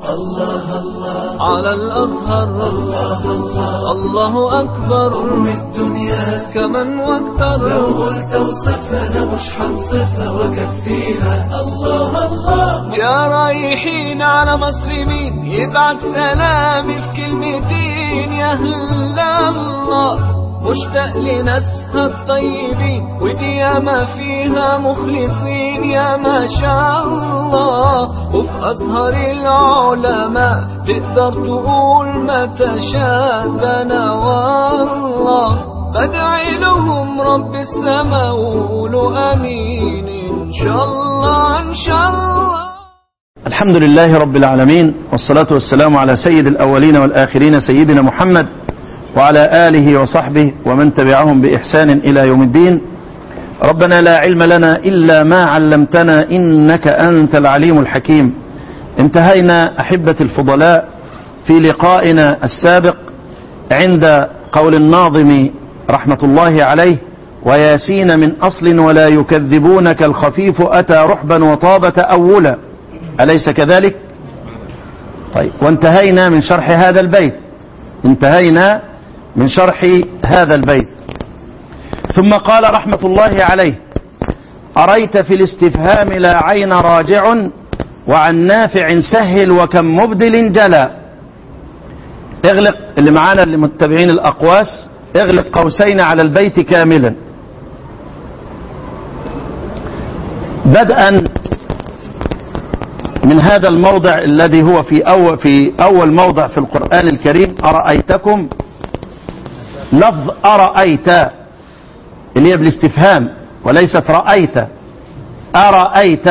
الله الله على الأزهر الله الله الله أكبر أم الدنيا كمن واكتر لو قلت وصفها أنا مش هنصفها وأكفيها الله الله يا رايحين على مصر مين يبعت سلامي في كلمتين يا هلا الله مشتاق لناسها الطيبين ودي ياما فيها مخلصين يا ما شاء الله وفي أزهر العلماء تقدر تقول ما تشاء ده أنا والله بدعي لهم رب السماء وقولوا أمين إن شاء الله إن شاء الله الحمد لله رب العالمين والصلاة والسلام على سيد الأولين والآخرين سيدنا محمد وعلى آله وصحبه ومن تبعهم بإحسان إلى يوم الدين ربنا لا علم لنا إلا ما علمتنا إنك أنت العليم الحكيم انتهينا أحبة الفضلاء في لقائنا السابق عند قول الناظم رحمة الله عليه وياسين من أصل ولا يكذبونك الخفيف أتى رحبا وطاب تأولا أليس كذلك طيب وانتهينا من شرح هذا البيت انتهينا من شرح هذا البيت ثم قال رحمة الله عليه أريت في الاستفهام لا عين راجع وعن نافع سهل وكم مبدل جلا اغلق اللي معانا اللي متبعين الأقواس اغلق قوسين على البيت كاملا بدءا من هذا الموضع الذي هو في أول, في أول موضع في القرآن الكريم أرأيتكم لفظ أرأيت اللي هي بالاستفهام وليست رأيت أرأيت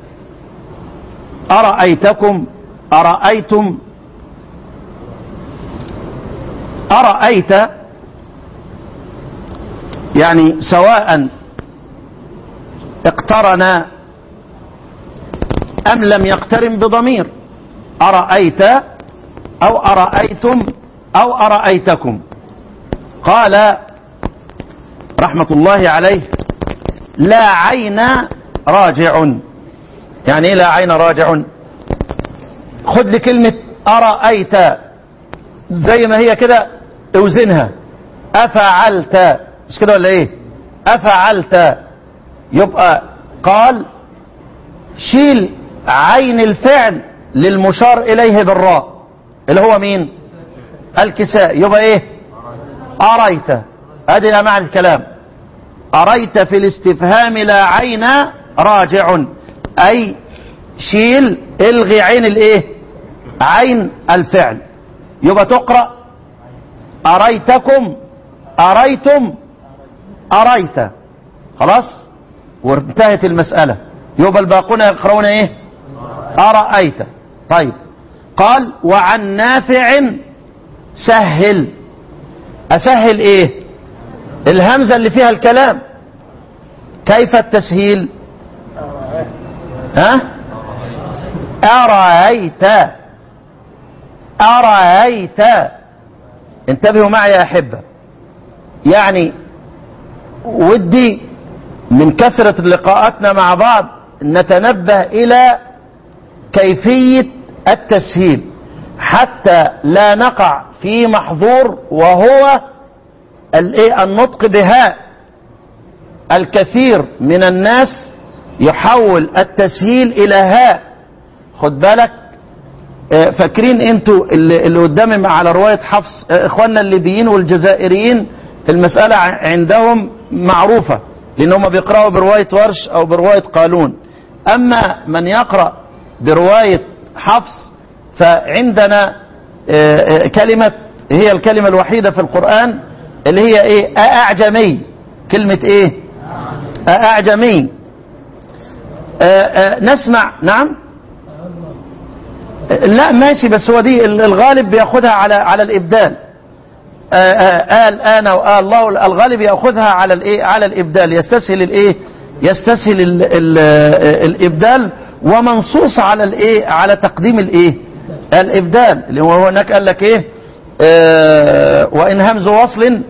أرأيتكم أرأيتم أرأيت يعني سواء اقترن أم لم يقترن بضمير أرأيت أو أرأيتم أو أرأيتكم قال رحمة الله عليه لا عين راجع يعني ايه لا عين راجع خد لي كلمة أرأيت زي ما هي كده اوزنها أفعلت مش كده ولا ايه أفعلت يبقى قال شيل عين الفعل للمشار إليه بالراء اللي هو مين الكساء يبقى ايه أريت هذه معنى الكلام أريت في الاستفهام لا عين راجع أي شيل الغي عين الايه عين الفعل يبقى تقرأ أريتكم أريتم أريت خلاص وانتهت المسألة يبقى الباقون يقرؤون ايه أرأيت طيب قال وعن نافع سهل أسهل ايه الهمزة اللي فيها الكلام كيف التسهيل ها أرأيت أرأيت انتبهوا معي يا أحبة يعني ودي من كثرة لقاءاتنا مع بعض نتنبه إلى كيفية التسهيل حتى لا نقع في محظور وهو النطق بهاء الكثير من الناس يحول التسهيل إلى هاء خد بالك فاكرين انتوا اللي, اللي قدامي على رواية حفص اخواننا الليبيين والجزائريين المسألة عندهم معروفة لان هم بيقرأوا برواية ورش او برواية قالون اما من يقرأ برواية حفص فعندنا كلمة هي الكلمة الوحيدة في القرآن اللي هي ايه اعجمي كلمة ايه اعجمي نسمع نعم لا ماشي بس هو دي الغالب بياخدها على على الابدال قال انا وقال الله الغالب ياخذها على الايه على الابدال يستسهل الايه يستسهل ال ال الابدال ومنصوص على الايه على تقديم الايه الابدال اللي هو هناك قال لك ايه آه وان همز وصل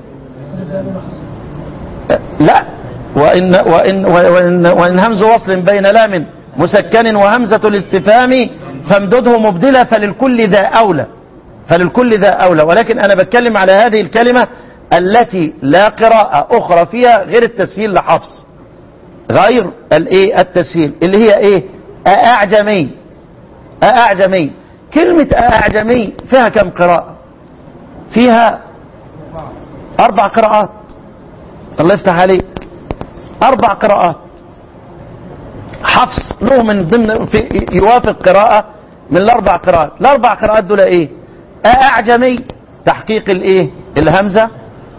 لا وإن, وإن, وإن, وإن همز وصل بين لام مسكن وهمزة الاستفهام فامدده مبدلة فللكل ذا أولى فللكل ذا أولى ولكن أنا بتكلم على هذه الكلمة التي لا قراءة أخرى فيها غير التسهيل لحفص غير الايه التسهيل اللي هي ايه أأعجمي أأعجمي كلمة أأعجمي فيها كم قراءة فيها أربع قراءات الله يفتح عليك أربع قراءات حفص له من ضمن في يوافق قراءة من الأربع قراءات الأربع قراءات دول إيه أعجمي تحقيق الإيه الهمزة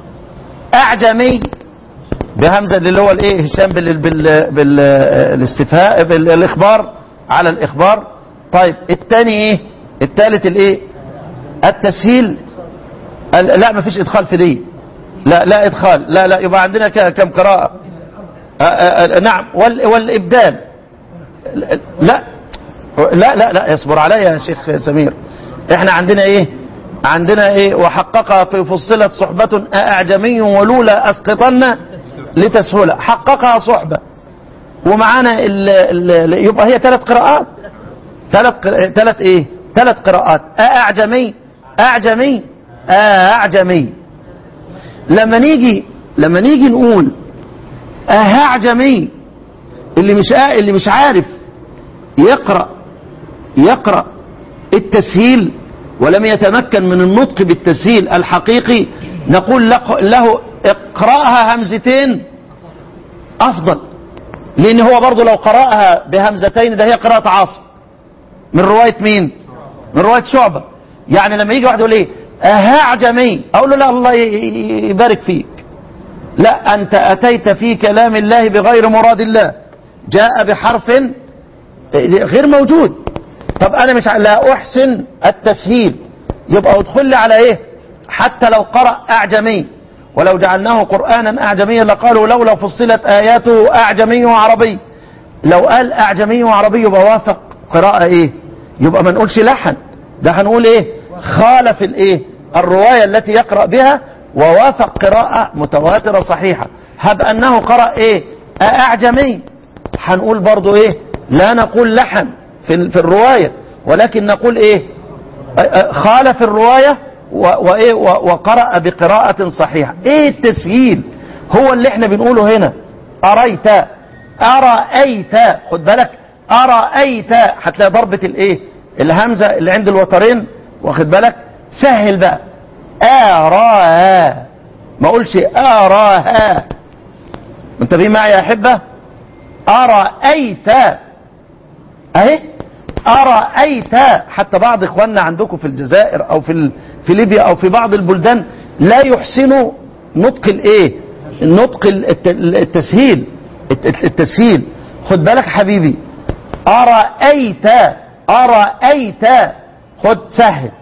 أعجمي بهمزة اللي هو الإيه هشام بال بال بالاستفهاء بالإخبار على الإخبار طيب الثاني إيه الثالث الإيه التسهيل ال- لا مفيش إدخال في دي لا لا إدخال لا لا يبقى عندنا ك- كم قراءة آه، آه، آه، نعم وال- والإبدال لا لا لا لا اصبر عليا يا شيخ سمير احنا عندنا ايه عندنا ايه وحققها في فصلت صحبة أعجمي ولولا أسقطن لتسهل حققها صحبة ومعانا ال ال يبقى هي ثلاث قراءات ثلاث قر- ثلاث ايه ثلاث قراءات أعجمي أعجمي أعجمي لما نيجي لما نيجي نقول أعجمي اللي مش آ- اللي مش عارف يقرأ يقرأ التسهيل ولم يتمكن من النطق بالتسهيل الحقيقي نقول له- له اقرأها همزتين أفضل لأن هو برضه لو قرأها بهمزتين ده هي قراءة عاصم من رواية مين من رواية شعبة يعني لما يجي واحد يقول ايه أها عجمي أقول له لا الله ي- ي- يبارك فيك لا أنت أتيت في كلام الله بغير مراد الله جاء بحرف غير موجود طب أنا مش ع- لا أحسن التسهيل يبقى ادخل لي على إيه حتى لو قرأ أعجمي ولو جعلناه قرآنا أعجميا لقالوا لولا فصلت آياته أعجمي وعربي لو قال أعجمي وعربي يبقى وافق قراءة إيه يبقى ما نقولش لحن ده هنقول إيه خالف الإيه الرواية التي يقرأ بها ووافق قراءة متواترة صحيحة هب أنه قرأ إيه أعجمي هنقول برضو إيه لا نقول لحن في, في الرواية ولكن نقول إيه خالف الرواية و- وإيه و- وقرأ بقراءة صحيحة إيه التسهيل هو اللي احنا بنقوله هنا أريت أرأيت خد بالك أرأيت هتلاقي ضربة الإيه الهمزة اللي عند الوترين واخد بالك سهل بقى أراها ما أقولش أراها منتبهين معي يا أحبة أرأيت أهي أرأيت حتى بعض إخواننا عندكم في الجزائر أو في ال- في ليبيا أو في بعض البلدان لا يحسنوا نطق الإيه النطق الت- التسهيل الت- الت- التسهيل خد بالك حبيبي أرأيت أرأيت خد سهل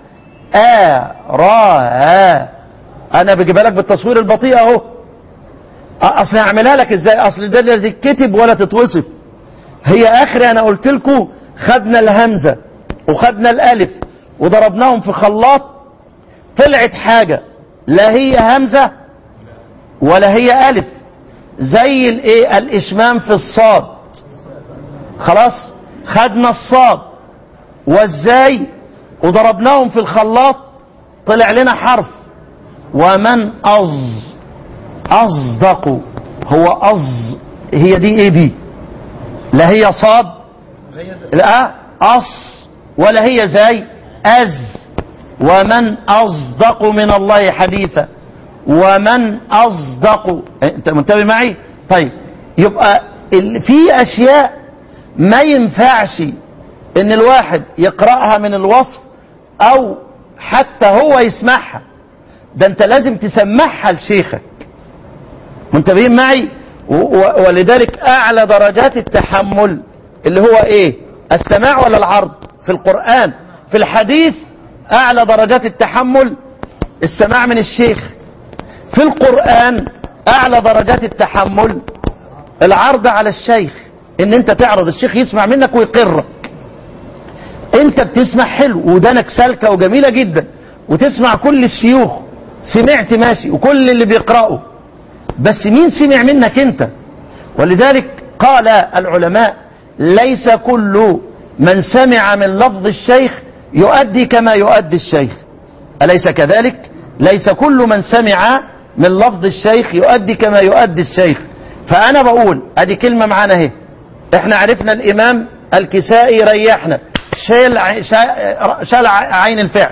أراها أنا بجيبها لك بالتصوير البطيء أهو اصل هعملها لك ازاي اصل ده لا تتكتب ولا تتوصف هي اخري انا قلت لكم خدنا الهمزه وخدنا الالف وضربناهم في خلاط طلعت حاجه لا هي همزه ولا هي الف زي الايه الاشمام في الصاد خلاص خدنا الصاد والزاي وضربناهم في الخلاط طلع لنا حرف ومن أظ أصدق هو أص هي دي ايه دي لا هي صاد لا أص ولا هي زي أز ومن أصدق من الله حديثا ومن أصدق أنت منتبه معي طيب يبقى ال- في أشياء ما ينفعش إن الواحد يقرأها من الوصف أو حتى هو يسمعها ده أنت لازم تسمعها لشيخك منتبهين معي و- و- ولذلك أعلى درجات التحمل اللي هو إيه السماع ولا العرض في القرآن في الحديث أعلى درجات التحمل السماع من الشيخ في القرآن أعلى درجات التحمل العرض على الشيخ ان انت تعرض الشيخ يسمع منك ويقرك انت بتسمع حلو ودانك سالكة وجميلة جدا وتسمع كل الشيوخ سمعت ماشي وكل اللي بيقرأوا بس مين سمع منك انت ولذلك قال العلماء ليس كل من سمع من لفظ الشيخ يؤدي كما يؤدي الشيخ أليس كذلك ليس كل من سمع من لفظ الشيخ يؤدي كما يؤدي الشيخ فأنا بقول ادي كلمة معانا اهي احنا عرفنا الإمام الكسائي ريحنا شال ع- شا- شال ع- عين الفعل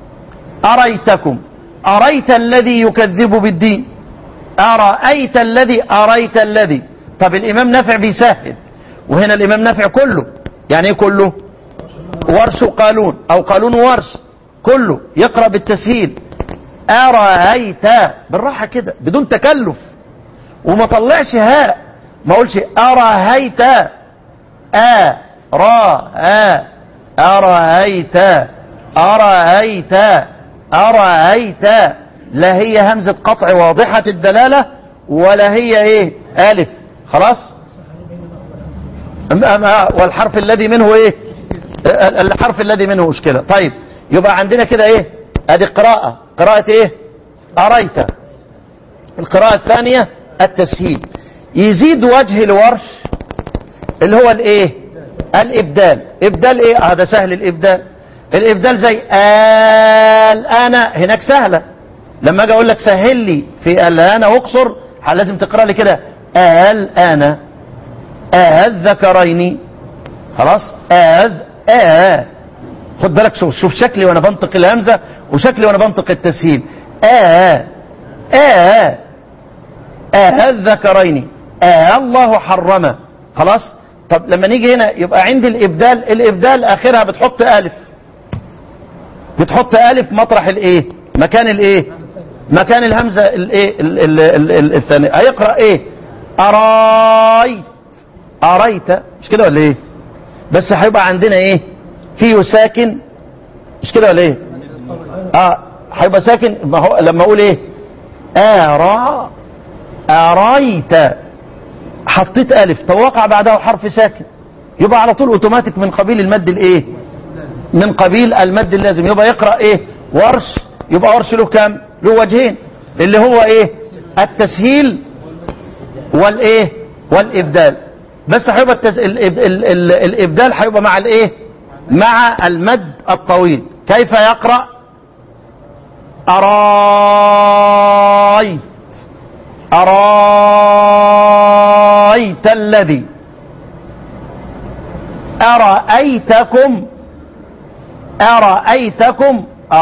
أريتكم أريت الذي يكذب بالدين أرأيت الذي أريت الذي طب الإمام نافع بيسهل وهنا الإمام نافع كله يعني ايه كله ورش قالون أو قالون ورش كله يقرأ بالتسهيل أرأيت بالراحة كده بدون تكلف وما طلعش هاء ما اقولش أرأيت أ را أ أرأيت أرأيت أرأيت لا هي همزة قطع واضحة الدلالة ولا هي ايه ألف خلاص أم أم آه، والحرف الذي منه ايه ال- الحرف الذي منه مشكلة طيب يبقى عندنا كده ايه ادي قراءة قراءة ايه أريت القراءة الثانية التسهيل يزيد وجه الورش اللي هو الايه الابدال ابدال ايه هذا سهل الابدال الابدال زي الان هناك سهلة لما اجي اقول لك سهل لي في الان واقصر لازم تقرا لي كده الان الذكرين خلاص اذ آ خد بالك شوف, شوف شكلي وانا بنطق الهمزه وشكلي وانا بنطق التسهيل آ آ آ الذكرين آ الله حرم خلاص طب لما نيجي هنا يبقى عندي الابدال الابدال اخرها بتحط الف بتحط الف مطرح الايه مكان الايه مكان الهمزه الايه ال- ال- ال- ال- الثانيه هيقرا ايه ارايت اريت مش كده ولا ايه بس هيبقى عندنا ايه فيه ساكن مش كده ولا ايه اه هيبقى ساكن ما هو لما اقول ايه ارى اريت حطيت الف توقع بعده حرف ساكن يبقى على طول اوتوماتيك من قبيل المد الايه من قبيل المد اللازم يبقى يقرا ايه ورش يبقى ورش له كام له وجهين اللي هو ايه التسهيل والايه والابدال بس هيبقى التس... ال... ال... ال... ال... الابدال هيبقى مع الايه مع المد الطويل كيف يقرا ارايت ارايت الذي ارايتكم ارايتكم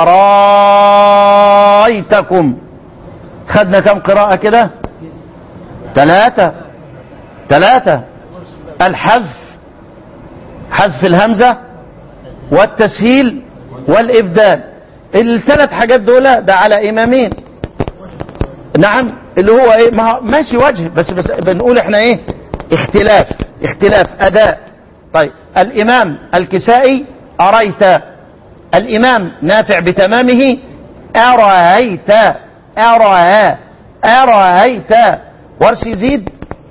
ارايتكم خدنا كم قراءه كده ثلاثه ثلاثة الحذف حذف الهمزة والتسهيل والإبدال الثلاث حاجات دول ده على إمامين نعم اللي هو ايه ما هو ماشي وجه بس بس بنقول احنا ايه اختلاف اختلاف اداء طيب الامام الكسائي اريت الامام نافع بتمامه ارأيت ارى ارأيت ورش يزيد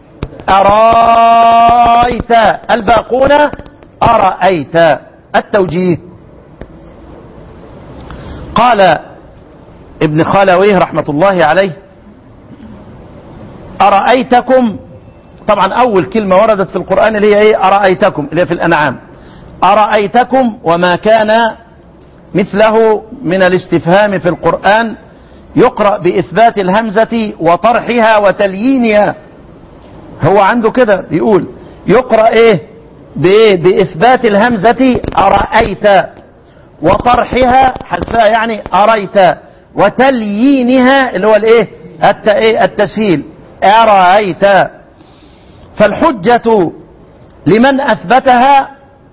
أرايت الباقون أرأيت التوجيه قال ابن خالويه رحمة الله عليه أرأيتكم طبعا أول كلمة وردت في القرآن اللي هي إيه أرأيتكم اللي هي في الأنعام أرأيتكم وما كان مثله من الاستفهام في القرآن يقرأ بإثبات الهمزة وطرحها وتليينها هو عنده كده بيقول يقرأ ايه بايه باثبات الهمزة ارأيت وطرحها حذفها يعني اريت وتليينها اللي هو الايه الت ايه التسهيل ارأيت فالحجة لمن اثبتها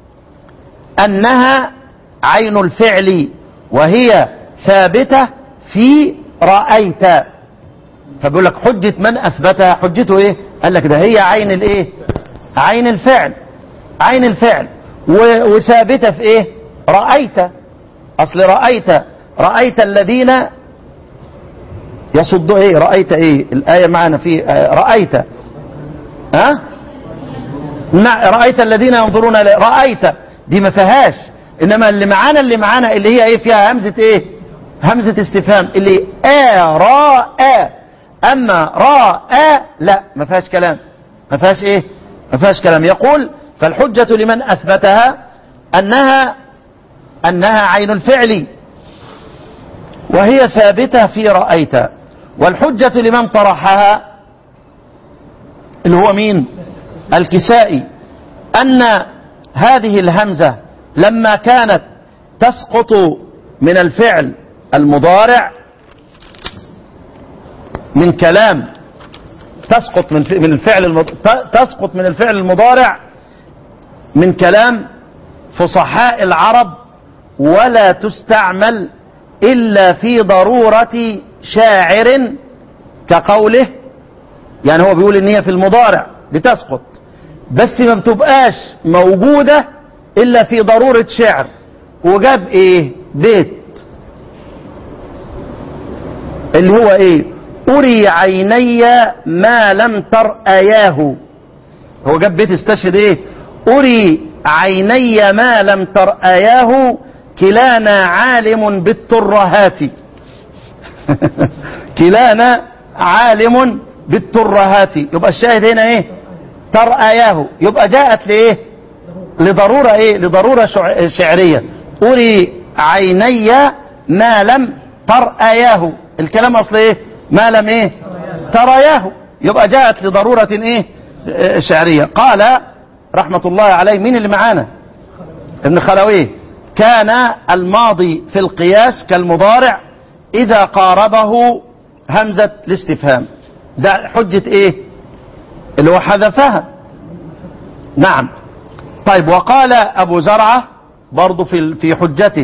انها عين الفعل وهي ثابتة في رأيت فبيقول لك حجة من أثبتها حجته إيه قال لك ده هي عين الإيه عين الفعل عين الفعل و- وثابتة في إيه رأيت أصل رأيت رأيت الذين يصدوا إيه رأيت إيه الآية معنا في آه، رأيت ها مع رأيت الذين ينظرون إليه. رأيت دي ما فيهاش إنما اللي معانا اللي معانا اللي هي إيه فيها همزة إيه همزة استفهام اللي آ را آ أما را آ لا ما فيهاش كلام ما فيهاش إيه ما فيهاش كلام يقول فالحجة لمن أثبتها أنها أنها عين الفعل وهي ثابتة في رأيت والحجة لمن طرحها اللي هو مين الكسائي أن هذه الهمزة لما كانت تسقط من الفعل المضارع من كلام تسقط من من الفعل المض... تسقط من الفعل المضارع من كلام فصحاء العرب ولا تستعمل إلا في ضرورة شاعر كقوله يعني هو بيقول ان هي في المضارع بتسقط بس ما بتبقاش موجودة إلا في ضرورة شعر وجاب ايه بيت اللي هو ايه أري عيني ما لم ترأياه هو جاب بيت استشهد ايه أري عيني ما لم ترأياه كلانا عالم بالترهات كلانا عالم بالترهات يبقى الشاهد هنا ايه ترأياه يبقى جاءت لايه لضرورة ايه لضرورة شع- شعرية أري عيني ما لم ترأياه الكلام اصل ايه ما لم ايه ترياه يبقى جاءت لضرورة ايه آه، شعرية قال رحمة الله عليه مين اللي معانا ابن خلويه كان الماضي في القياس كالمضارع إذا قاربه همزة الاستفهام ده حجة ايه اللي هو حذفها نعم طيب وقال أبو زرعة برضو في في حجته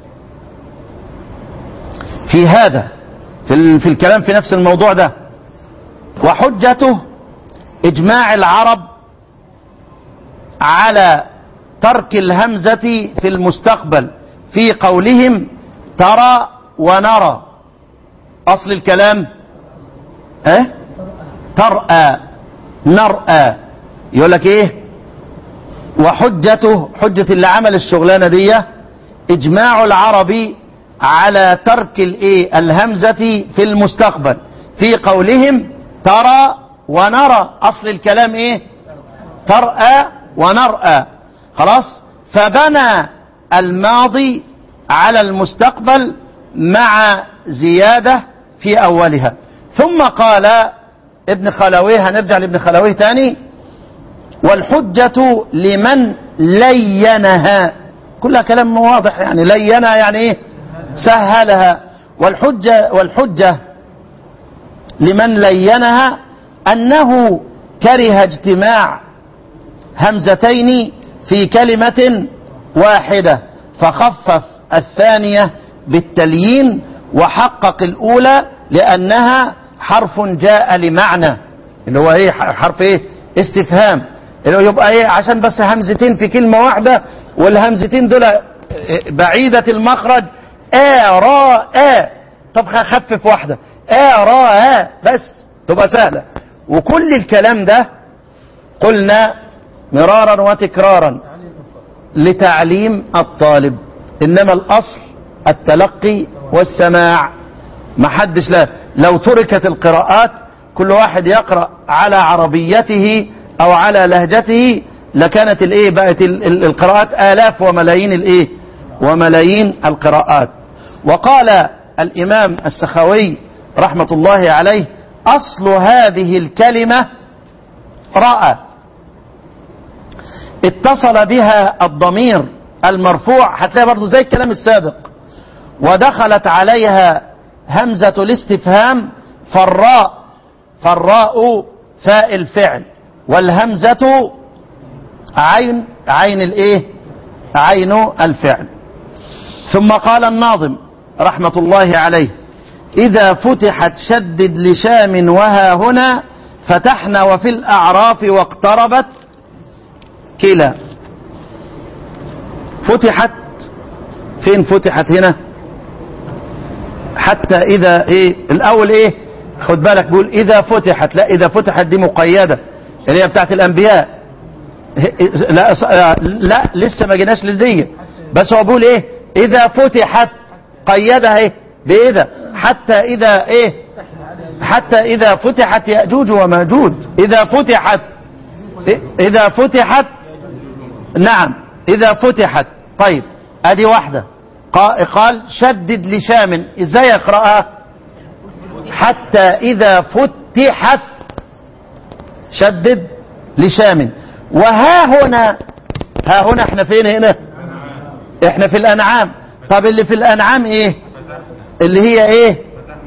في هذا في, ال- في الكلام في نفس الموضوع ده وحجته إجماع العرب على ترك الهمزة في المستقبل في قولهم ترى ونرى أصل الكلام اه ترأى نرأى يقول لك ايه وحجته حجة اللي عمل الشغلانة دي اجماع العرب على ترك الايه الهمزة في المستقبل في قولهم ترى ونرى اصل الكلام ايه ترأى ونرأى خلاص فبنى الماضي على المستقبل مع زيادة في أولها ثم قال ابن خلويه هنرجع لابن خلويه تاني والحجة لمن لينها كلها كلام واضح يعني لينها يعني ايه سهلها والحجة والحجة لمن لينها أنه كره اجتماع همزتين في كلمة واحدة فخفف الثانية بالتليين وحقق الأولى لأنها حرف جاء لمعنى اللي هو ايه حرف ايه استفهام اللي هو يبقى ايه عشان بس همزتين في كلمة واحدة والهمزتين دول بعيدة المخرج آ را آ طب خفف واحدة آ را آ بس تبقى سهلة وكل الكلام ده قلنا مرارا وتكرارا لتعليم الطالب انما الاصل التلقي والسماع ما حدش لا لو تركت القراءات كل واحد يقرأ على عربيته او على لهجته لكانت الايه بقت ال- ال- القراءات الاف وملايين الايه وملايين القراءات وقال الامام السخاوي رحمة الله عليه اصل هذه الكلمة رأى اتصل بها الضمير المرفوع هتلاقي برضه زي الكلام السابق ودخلت عليها همزة الاستفهام فالراء فالراء فاء الفعل والهمزة عين عين الايه عين الفعل ثم قال الناظم رحمة الله عليه إذا فتحت شدد لشام وها هنا فتحنا وفي الأعراف واقتربت كلا فتحت فين فتحت هنا حتى إذا إيه الأول إيه خد بالك بيقول إذا فتحت لا إذا فتحت دي مقيدة اللي هي بتاعت الأنبياء لا لا لسه ما جيناش للدية بس هو بيقول إيه إذا فتحت قيدها إيه بإذا حتى إذا إيه حتى إذا فتحت يأجوج وماجوج إذا فتحت إذا فتحت نعم إذا فتحت طيب ادي واحدة قا- قال شدد لشام ازاي اقرأها حتى اذا فتحت شدد لشام وها هنا ها هنا احنا فين هنا احنا في الانعام طب اللي في الانعام ايه اللي هي ايه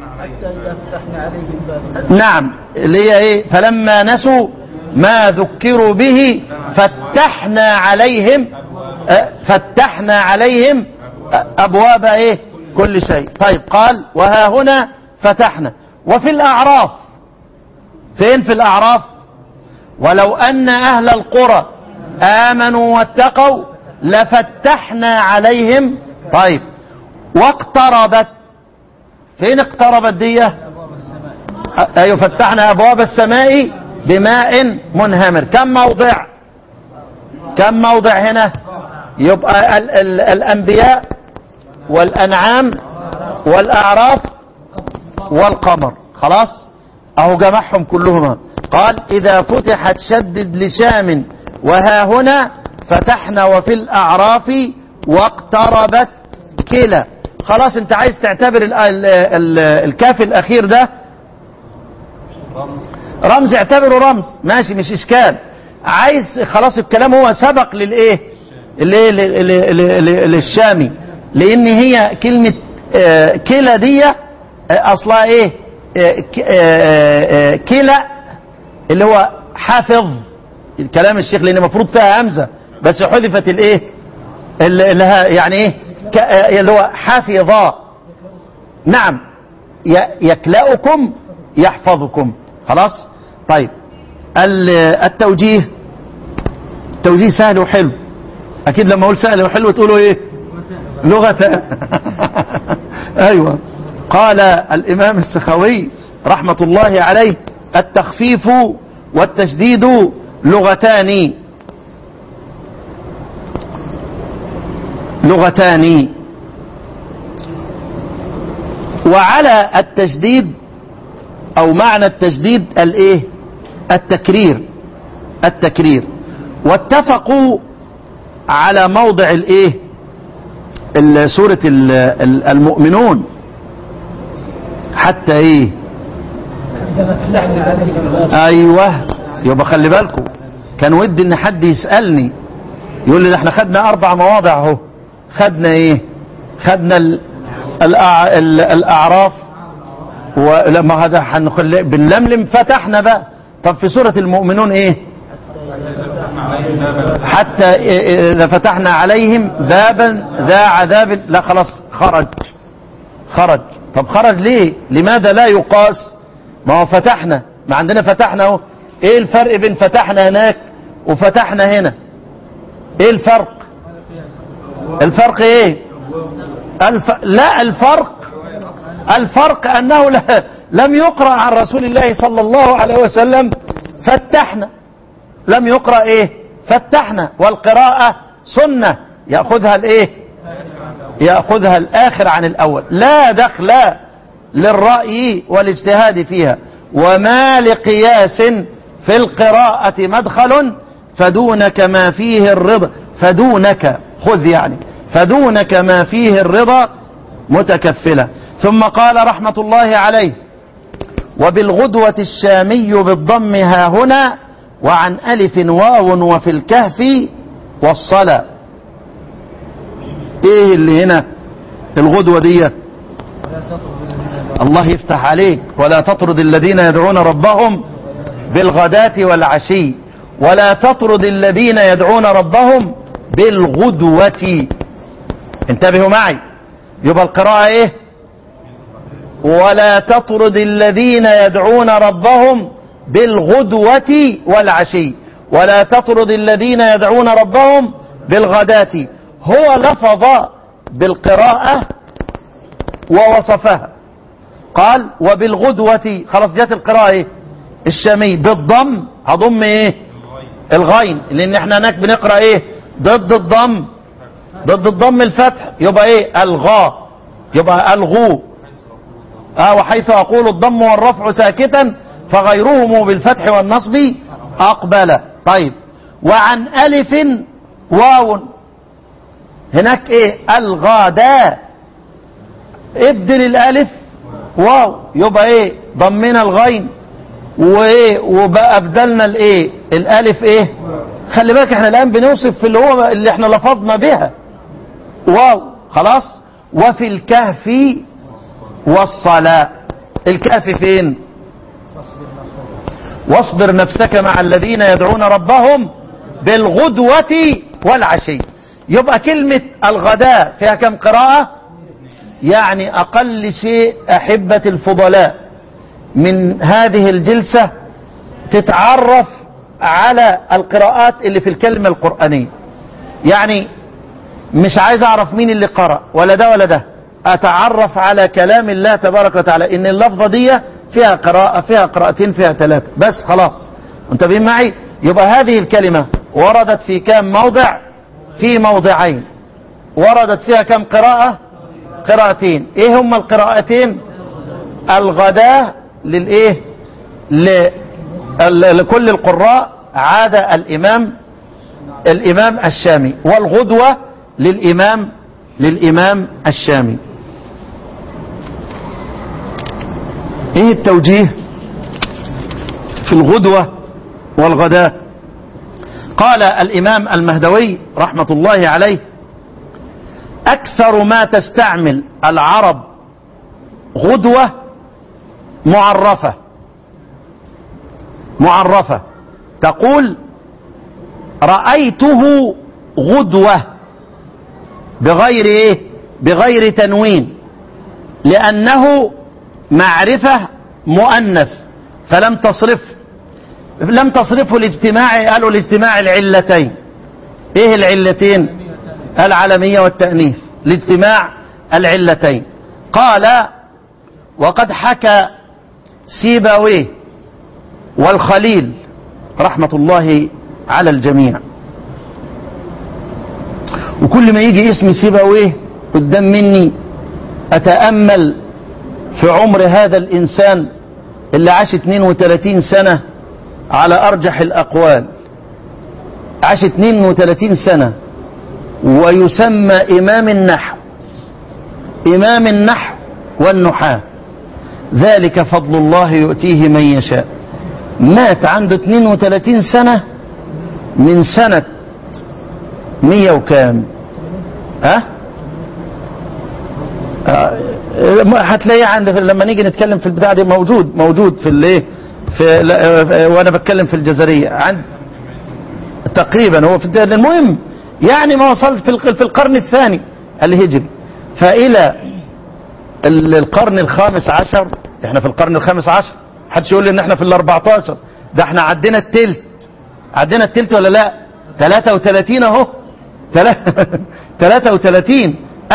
نعم اللي هي ايه فلما نسوا ما ذكروا به فتحنا عليهم أه، فتحنا عليهم أه، ابواب ايه كل شيء طيب قال وها هنا فتحنا وفي الاعراف فين في الاعراف ولو ان اهل القرى امنوا واتقوا لفتحنا عليهم طيب واقتربت فين اقتربت دي ايوه فتحنا ابواب السماء بماء منهمر كم موضع كم موضع هنا يبقى ال ال الانبياء والانعام والاعراف والقمر خلاص اهو جمعهم كلهم قال اذا فتحت شدد لشام وها هنا فتحنا وفي الاعراف واقتربت كلا خلاص انت عايز تعتبر ال ال ال الكاف الاخير ده رمز اعتبره رمز ماشي مش اشكال عايز خلاص الكلام هو سبق للايه اللي- اللي- اللي- اللي- للشامي لان هي كلمة آه، كلا دي آه، اصلها ايه آه، ك- آه، آه، كلا اللي هو حافظ الكلام الشيخ لان المفروض فيها همزة بس حذفت الايه اللي اللي ها- يعني ايه ك- آه، اللي هو حافظا نعم ي- يكلأكم يحفظكم خلاص طيب ال- التوجيه التوجيه سهل وحلو اكيد لما اقول سهل وحلو تقولوا ايه لغة ايوه قال الامام السخوي رحمة الله عليه التخفيف والتشديد لغتان لغتان وعلى التشديد او معنى التشديد الايه التكرير التكرير واتفقوا على موضع الايه ال- سورة ال- ال- المؤمنون حتى ايه ايوه يبقى خلي بالكم كان ودي ان حد يسألني يقول لي ده احنا خدنا اربع مواضع اهو خدنا ايه خدنا ال- الأع... ال- الاعراف ولما هذا هنخلي بنلملم فتحنا بقى طب في سورة المؤمنون ايه حتى اذا فتحنا عليهم بابا ذا عذاب لا خلاص خرج خرج طب خرج ليه لماذا لا يقاس ما هو فتحنا ما عندنا فتحنا اهو ايه الفرق بين فتحنا هناك وفتحنا هنا ايه الفرق الفرق ايه الف... لا الفرق الفرق انه لا لم يقرأ عن رسول الله صلى الله عليه وسلم فتحنا لم يقرأ ايه فتحنا والقراءة سنة يأخذها الايه يأخذها الآخر عن الأول لا دخل للرأي والاجتهاد فيها وما لقياس في القراءة مدخل فدونك ما فيه الرضا فدونك خذ يعني فدونك ما فيه الرضا متكفلة ثم قال رحمة الله عليه وبالغدوة الشامي بالضم ها هنا وعن ألف واو وفي الكهف والصلاة ايه اللي هنا الغدوة دي الله يفتح عليك ولا تطرد الذين يدعون ربهم بالغداة والعشي ولا تطرد الذين يدعون ربهم بالغدوة انتبهوا معي يبقى القراءة ايه ولا تطرد الذين يدعون ربهم بالغدوة والعشي ولا تطرد الذين يدعون ربهم بالغداة هو لفظ بالقراءة ووصفها قال وبالغدوة خلاص جت القراءة ايه الشامي بالضم هضم ايه الغين لان احنا هناك بنقرأ ايه ضد الضم ضد الضم الفتح يبقى ايه الغاء يبقى الغو اه وحيث اقول الضم والرفع ساكتا فغيرهم بالفتح والنصب اقبل طيب وعن الف واو هناك ايه الغداء ابدل الالف واو يبقى ايه ضمنا الغين وايه وبقى ابدلنا الايه الالف ايه خلي بالك احنا الان بنوصف في اللي هو اللي احنا لفظنا بها واو خلاص وفي الكهف والصلاة الكهف فين واصبر نفسك مع الذين يدعون ربهم بالغدوة والعشي يبقى كلمة الغداء فيها كم قراءة يعني أقل شيء أحبة الفضلاء من هذه الجلسة تتعرف على القراءات اللي في الكلمة القرآنية يعني مش عايز أعرف مين اللي قرأ ولا ده ولا ده أتعرف على كلام الله تبارك وتعالى إن اللفظة دي فيها قراءة فيها قراءتين فيها ثلاثة بس خلاص انتبهين معي يبقى هذه الكلمة وردت في كام موضع في موضعين وردت فيها كم قراءة قراءتين ايه هم القراءتين الغداء للايه ل- ال- لكل القراء عاد الامام الامام الشامي والغدوة للامام للامام الشامي ايه التوجيه في الغدوة والغداء قال الامام المهدوي رحمة الله عليه اكثر ما تستعمل العرب غدوة معرفة معرفة تقول رأيته غدوة بغير ايه بغير تنوين لأنه معرفة مؤنث فلم تصرف لم تصرفه الاجتماع قالوا الاجتماع العلتين ايه العلتين العلمية والتأنيث لاجتماع العلتين قال وقد حكى سيبويه والخليل رحمة الله على الجميع وكل ما يجي اسم سيبويه قدام مني أتأمل في عمر هذا الإنسان اللي عاش 32 سنة على أرجح الأقوال عاش 32 سنة ويسمى إمام النحو إمام النحو والنحاة ذلك فضل الله يؤتيه من يشاء مات عنده 32 سنة من سنة مية وكام ها آه، هتلاقيه عند لما نيجي نتكلم في البتاع دي موجود موجود في الايه في لا- آه، وانا بتكلم في الجزريه عند تقريبا هو في الد- المهم يعني ما وصلت في الق- في القرن الثاني الهجري فالى ال- القرن الخامس عشر احنا في القرن الخامس عشر حدش يقول لي ان احنا في ال 14 ده احنا عدينا التلت عدينا التلت ولا لا 33 اهو تلا- 33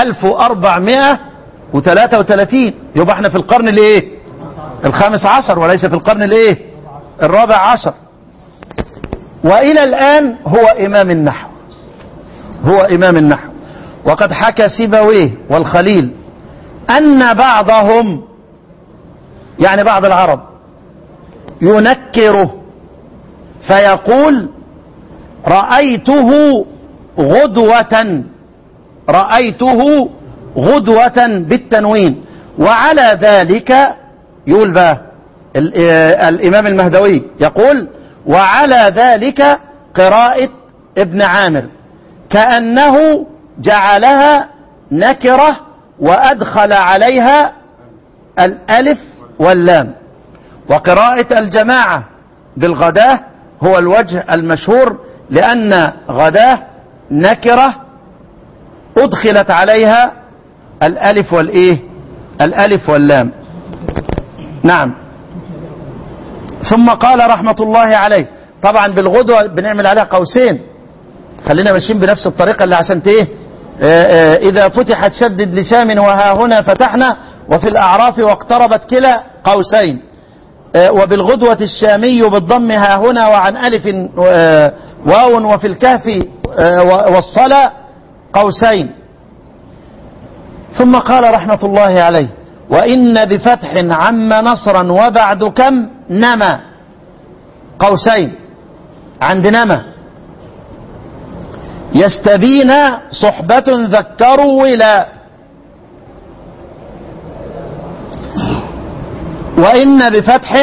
1433 يبقى احنا في القرن الايه الخامس عشر وليس في القرن الايه الرابع عشر والى الان هو امام النحو هو امام النحو وقد حكى سيبويه والخليل ان بعضهم يعني بعض العرب ينكره فيقول رأيته غدوة رأيته غدوة بالتنوين وعلى ذلك يقول بقى ال- آه، الإمام المهدوي يقول وعلى ذلك قراءة ابن عامر كأنه جعلها نكرة وأدخل عليها الألف واللام وقراءة الجماعة بالغداة هو الوجه المشهور لأن غداة نكرة أدخلت عليها الألف والإيه الألف واللام نعم ثم قال رحمة الله عليه طبعا بالغدوة بنعمل عليها قوسين خلينا ماشيين بنفس الطريقة اللي عشان ايه آه، آه، إذا فتحت شدد لشام وها هنا فتحنا وفي الأعراف واقتربت كلا قوسين آه، وبالغدوة الشامي بالضم ها هنا وعن ألف آه، واو وفي الكهف آه، والصلاة قوسين ثم قال رحمة الله عليه وإن بفتح عم نصرا وبعد كم نما قوسين عند نما يستبين صحبة ذكروا ولا وإن بفتح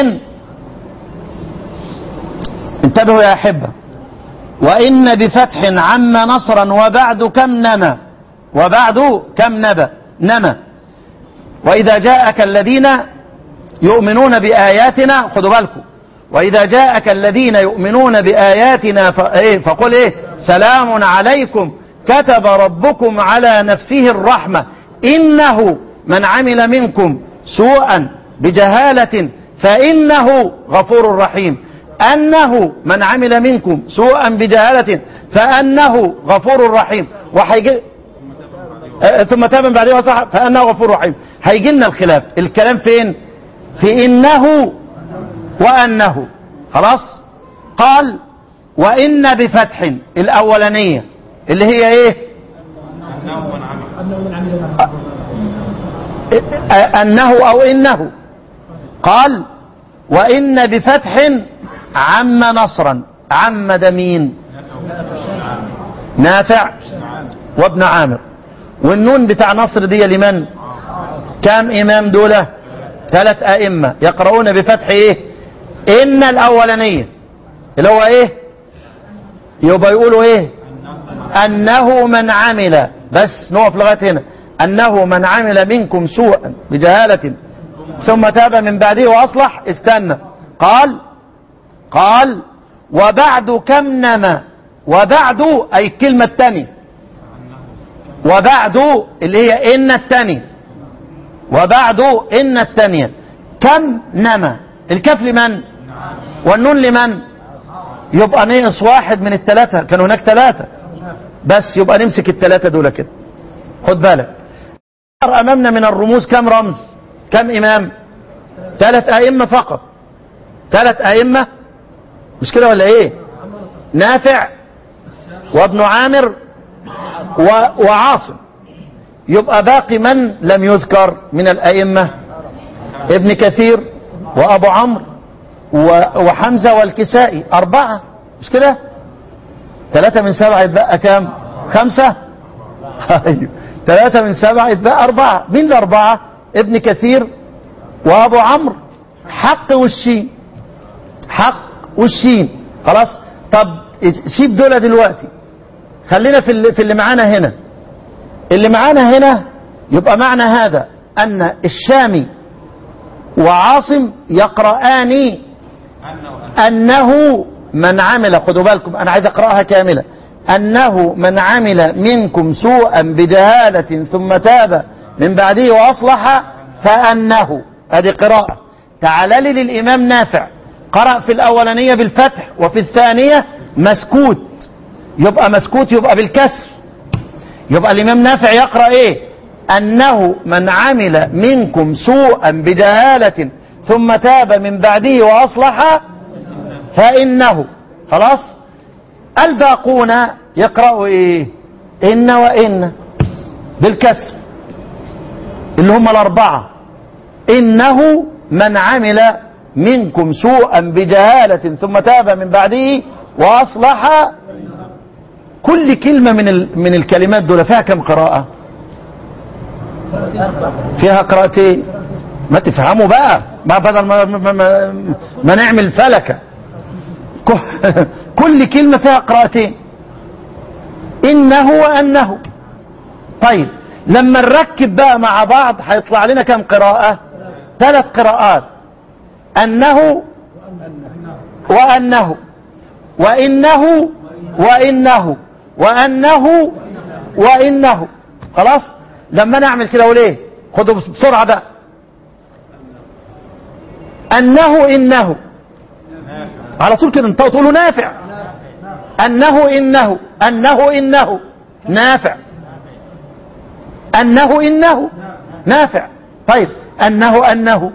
انتبهوا يا أحبة وإن بفتح عم نصرا وبعد كم نما وبعد كم نبا نما وإذا جاءك الذين يؤمنون بآياتنا خدوا بالكم وإذا جاءك الذين يؤمنون بآياتنا ف... إيه فقل إيه سلام عليكم كتب ربكم على نفسه الرحمة إنه من عمل منكم سوءا بجهالة فإنه غفور رحيم أنه من عمل منكم سوءا بجهالة فأنه غفور رحيم وحيجي آه، ثم تاب من بعدها صح فأنه غفور رحيم هيجي لنا الخلاف الكلام فين في إنه وأنه خلاص قال وإن بفتح الأولانية اللي هي إيه آه، أنه أو إنه قال وإن بفتح عم نصرا عم ده مين نافع وابن عامر والنون بتاع نصر دي لمن كام إمام دولة ثلاث أئمة يقرؤون بفتح إيه إن الأولانية اللي هو إيه يبقى يقولوا إيه أنه من عمل بس نقف لغاية هنا أنه من عمل منكم سوءا بجهالة ثم تاب من بعده وأصلح استنى قال قال وبعد كم نما وبعد أي الكلمة الثانية وبعد اللي هي إن الثانية وبعد إن الثانية كم نما الكاف لمن والنون لمن يبقى نقص واحد من الثلاثة كان هناك ثلاثة بس يبقى نمسك الثلاثة دول كده خد بالك أمامنا من الرموز كم رمز كم إمام ثلاث أئمة فقط ثلاث أئمة مش كده ولا إيه نافع وابن عامر و... وعاصم يبقى باقي من لم يذكر من الأئمة ابن كثير وأبو عمرو و... وحمزة والكسائي أربعة مش كده ثلاثة من سبعة يتبقى كام خمسة طيب ثلاثة من سبعة يتبقى أربعة مين الأربعة ابن كثير وأبو عمرو حق والشين حق والشين خلاص طب سيب دول دلوقتي خلينا في اللي, في اللي معانا هنا اللي معانا هنا يبقى معنى هذا أن الشامي وعاصم يقرآن أنه من عمل خدوا بالكم أنا عايز أقرأها كاملة أنه من عمل منكم سوءا بجهالة ثم تاب من بعده وأصلح فأنه هذه قراءة تعال لي للإمام نافع قرأ في الأولانية بالفتح وفي الثانية مسكوت يبقى مسكوت يبقى بالكسر يبقى الإمام نافع يقرأ إيه أنه من عمل منكم سوءا بجهالة ثم تاب من بعده وأصلح فإنه خلاص الباقون يقرأوا إيه إن وإن بالكسر اللي هم الأربعة إنه من عمل منكم سوءا بجهالة ثم تاب من بعده وأصلح كل كلمة من ال... من الكلمات دول فيها كم قراءة فيها قراءتين ما تفهموا بقى ما بدل ما, ما, ما, ما نعمل فلكة كل كلمة فيها قراءتين إنه وأنه طيب لما نركب بقى مع بعض هيطلع لنا كم قراءة ثلاث قراءات أنه وأنه وإنه وإنه وأنه وإنه خلاص لما نعمل كده وليه خدوا بسرعة بقى أنه إنه على طول كده انتوا تقولوا نافع أنه إنه أنه إنه نافع أنه إنه نافع طيب أنه أنه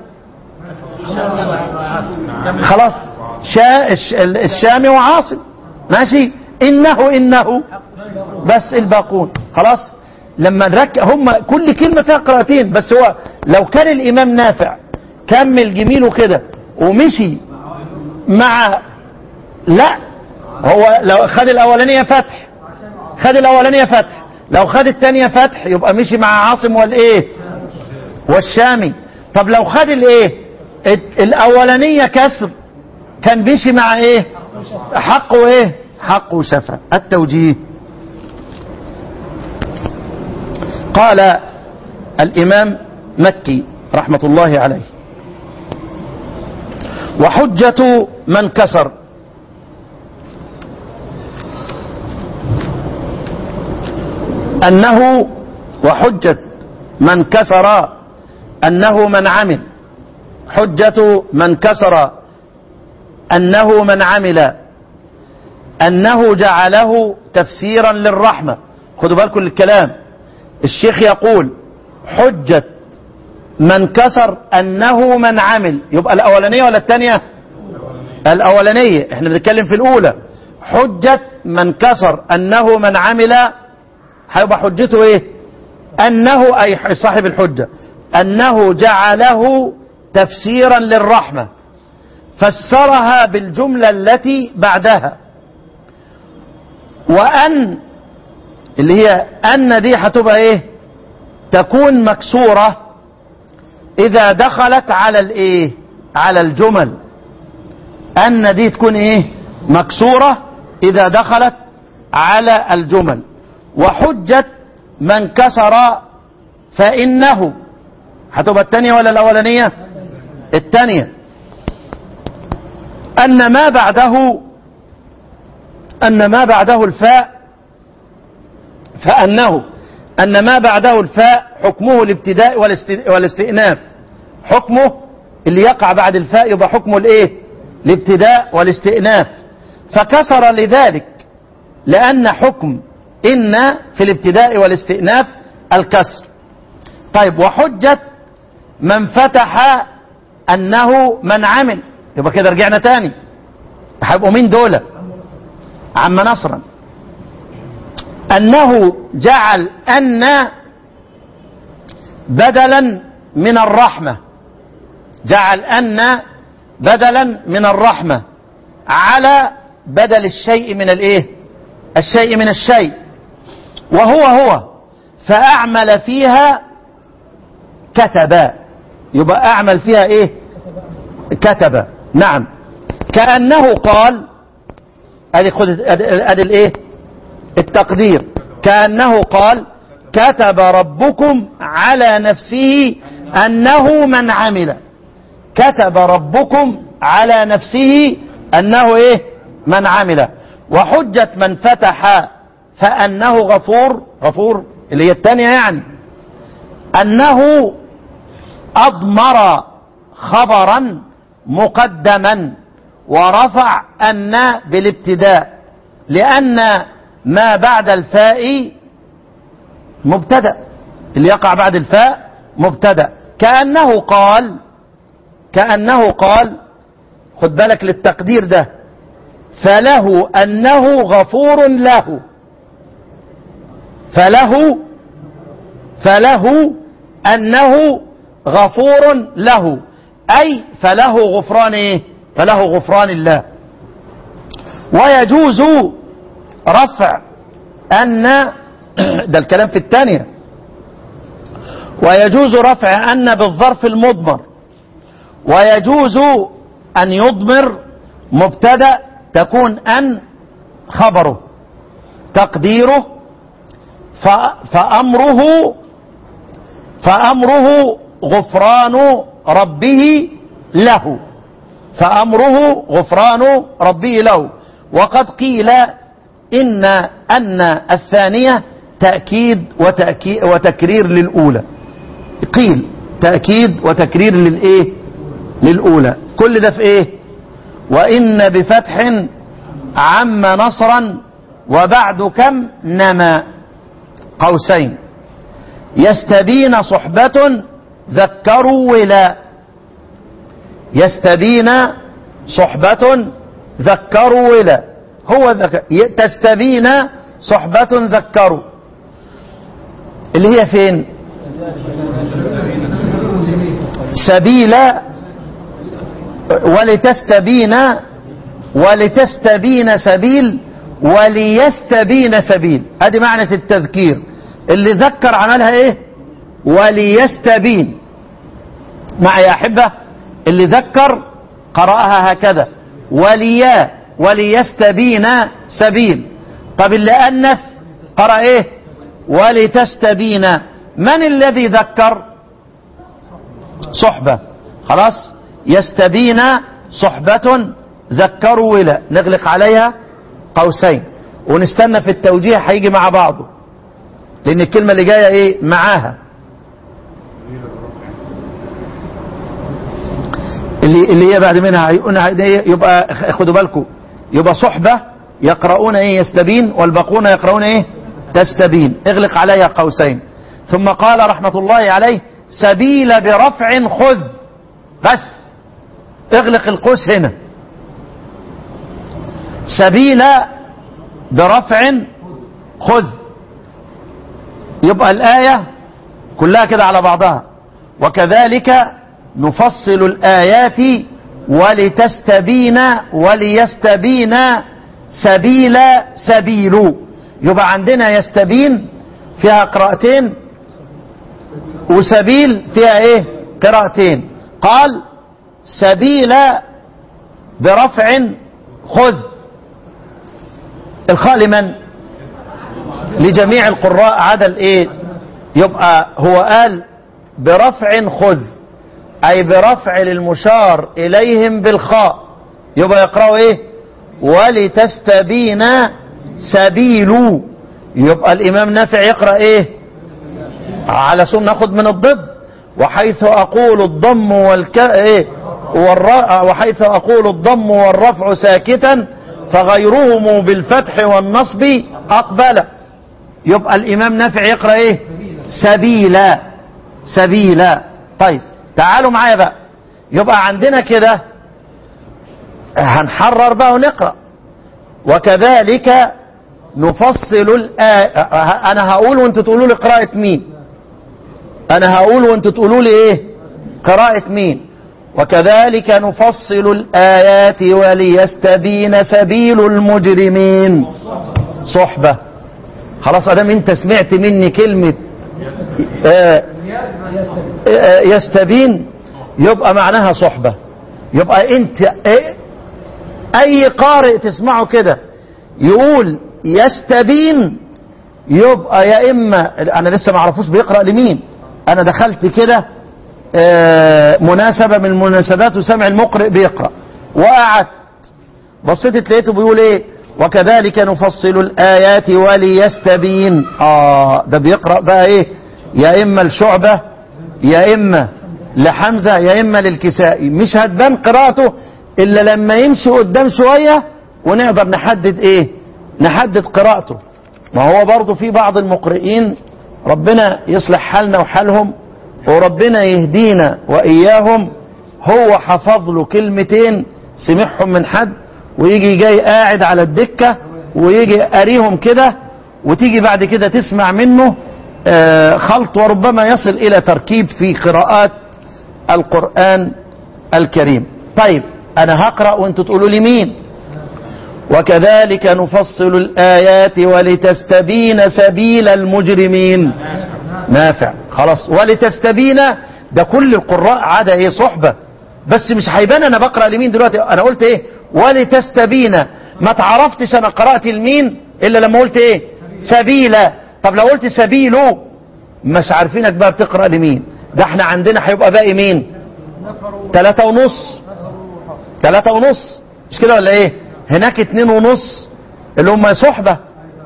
خلاص شا الشامي وعاصم ماشي إنه إنه بس الباقون خلاص لما نركب هم كل كلمة فيها قراءتين بس هو لو كان الإمام نافع كمل جميله كده ومشي مع لا هو لو خد الأولانية فتح خد الاولانيه فتح لو خد الثانيه فتح يبقى مشي مع عاصم والايه والشامي طب لو خد الايه ال- الاولانيه كسر كان بيشي مع ايه حق وايه حق وشفا التوجيه قال الامام مكي رحمه الله عليه وحجة من كسر أنه وحجة من كسر أنه من عمل حجة من كسر أنه من عمل أنه جعله تفسيرا للرحمة خدوا بالكم الكلام الشيخ يقول حجة من كسر أنه من عمل يبقى الأولانية ولا الثانية الأولانية احنا بنتكلم في الأولى حجة من كسر أنه من عمل هيبقى حجته ايه أنه أي صاحب الحجة أنه جعله تفسيرا للرحمة فسرها بالجملة التي بعدها وأن اللي هي أن دي هتبقى ايه تكون مكسورة إذا دخلت على الايه على الجمل أن دي تكون ايه مكسورة إذا دخلت على الجمل وحجة من كسر فإنه هتبقى الثانية ولا الأولانية الثانية أن ما بعده أن ما بعده الفاء فأنه أن ما بعده الفاء حكمه الابتداء والاست- والاستئناف حكمه اللي يقع بعد الفاء يبقى حكمه الايه الابتداء والاستئناف فكسر لذلك لأن حكم إن في الابتداء والاستئناف الكسر طيب وحجة من فتح أنه من عمل يبقى كده رجعنا تاني هيبقوا مين دول عم نصرا أنه جعل أن بدلا من الرحمة جعل أن بدلا من الرحمة على بدل الشيء من الايه الشيء من الشيء وهو هو فأعمل فيها كتب يبقى أعمل فيها ايه كتب نعم كأنه قال ادي خد ادي ادي الايه التقدير كأنه قال كتب ربكم على نفسه أنه من عمل كتب ربكم على نفسه أنه إيه من عمل وحجة من فتح فأنه غفور غفور اللي هي الثانية يعني أنه أضمر خبرا مقدما ورفع أن بالابتداء لأن ما بعد الفاء مبتدأ اللي يقع بعد الفاء مبتدأ كأنه قال كأنه قال خد بالك للتقدير ده فله أنه غفور له فله فله أنه غفور له أي فله غفران إيه فله غفران الله ويجوز رفع أن ده الكلام في الثانية ويجوز رفع أن بالظرف المضمر ويجوز أن يضمر مبتدأ تكون أن خبره تقديره ف- فأمره فأمره غفران ربه له فأمره غفران ربه له وقد قيل إن أن الثانية تأكيد وتأكيد وتكرير للأولى قيل تأكيد وتكرير للإيه للأولى كل ده في إيه وإن بفتح عم نصرا وبعد كم نما قوسين يستبين صحبة ذكروا ولا يستبين صحبة ذكروا ولا هو ذكر ي- تستبين صحبة ذكروا اللي هي فين سبيل ولتستبين ولتستبين سبيل وليستبين سبيل ادي معنى التذكير اللي ذكر عملها ايه وليستبين معي يا احبه اللي ذكر قراها هكذا وليا وليستبين سبيل طب اللي انث قرا ايه ولتستبين من الذي ذكر صحبه خلاص يستبين صحبه ذكروا ولا نغلق عليها قوسين ونستنى في التوجيه هيجي مع بعضه لان الكلمه اللي جايه ايه معاها اللي اللي هي بعد منها هيقولنا يبقى خدوا بالكم يبقى صحبه يقرؤون ايه يستبين والباقون يقرؤون ايه تستبين اغلق عليها قوسين ثم قال رحمه الله عليه سبيل برفع خذ بس اغلق القوس هنا سبيل برفع خذ يبقى الآية كلها كده على بعضها وكذلك نفصل الآيات ولتستبين وليستبين سبيل سبيل يبقى عندنا يستبين فيها قراءتين وسبيل فيها ايه قراءتين قال سبيل برفع خذ الخاء لمن لجميع القراء عدا الايه يبقى هو قال برفع خذ اي برفع للمشار اليهم بالخاء يبقى يقرأوا ايه ولتستبين سبيل يبقى الامام نافع يقرأ ايه على سن ناخد من الضد وحيث اقول الضم والك ايه والر... وحيث اقول الضم والرفع ساكتا فغيرهم بالفتح والنصب اقبل يبقى الامام نافع يقرا ايه سبيلا سبيلا طيب تعالوا معايا بقى يبقى عندنا كده هنحرر بقى ونقرا وكذلك نفصل الآية انا هقول وانتوا تقولوا لي قراءة مين انا هقول وانتوا تقولوا لي ايه قراءة مين وكذلك نفصل الآيات وليستبين سبيل المجرمين صحبة خلاص ادام انت سمعت مني كلمة آه آه يستبين يبقى معناها صحبة يبقى انت آه اي قارئ تسمعه كده يقول يستبين يبقى يا اما انا لسه ما اعرفوش بيقرا لمين انا دخلت كده مناسبة من المناسبات وسمع المقرئ بيقرأ وقعدت بصيت لقيته بيقول ايه وكذلك نفصل الآيات وليستبين اه ده بيقرأ بقى ايه يا اما الشعبة يا اما لحمزة يا اما للكسائي مش هتبان قراءته الا لما يمشي قدام شوية ونقدر نحدد ايه نحدد قراءته ما هو برضه في بعض المقرئين ربنا يصلح حالنا وحالهم وربنا يهدينا وإياهم هو حفظ له كلمتين سمعهم من حد ويجي جاي قاعد على الدكة ويجي قاريهم كده وتيجي بعد كده تسمع منه خلط وربما يصل إلى تركيب في قراءات القرآن الكريم طيب أنا هقرأ وانتوا تقولوا لي مين وكذلك نفصل الآيات ولتستبين سبيل المجرمين نافع خلاص ولتستبين ده كل القراء عدا ايه صحبة بس مش هيبان انا بقرأ لمين دلوقتي انا قلت ايه ولتستبين ما تعرفتش انا قرأت لمين الا لما قلت ايه سبيلا طب لو قلت سبيله مش عارفينك بقى بتقرأ لمين ده احنا عندنا هيبقى باقي مين ثلاثة ونص ثلاثة ونص مش كده ولا ايه هناك اتنين ونص اللي هم صحبة